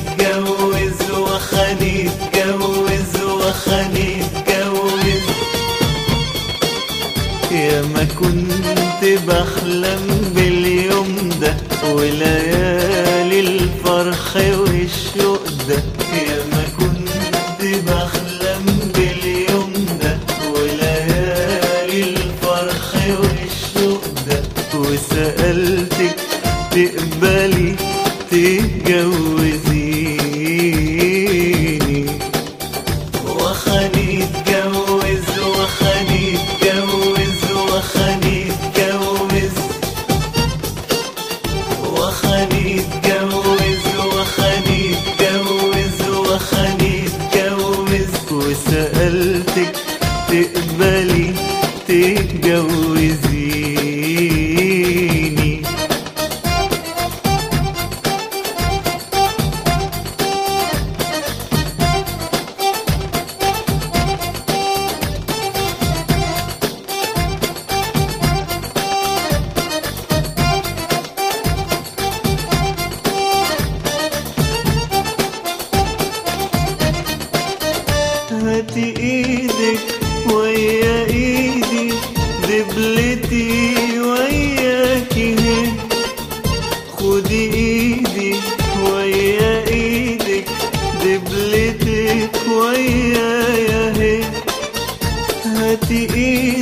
اتجوز وخلي اتجوز وخلي اتجوز يا ما كنت بحلم باليوم ده وليالي الفرح والشوق ده يا ما كنت بحلم باليوم ده وليالي الفرح والشوق ده وسألتك تقبلي تتجوزيني وخلي اتجوز وخلي اتجوز وخلي اتجوز وخلي اتجوز وخلي اتجوز وخلي اتجوز وسألتك تقبلي تتجوزيني هاتي ايدك ويا ايدي دبلتي وياكي هي خدي ايدي ويا ايدك دبلتك ويايا هي هاتي ايدك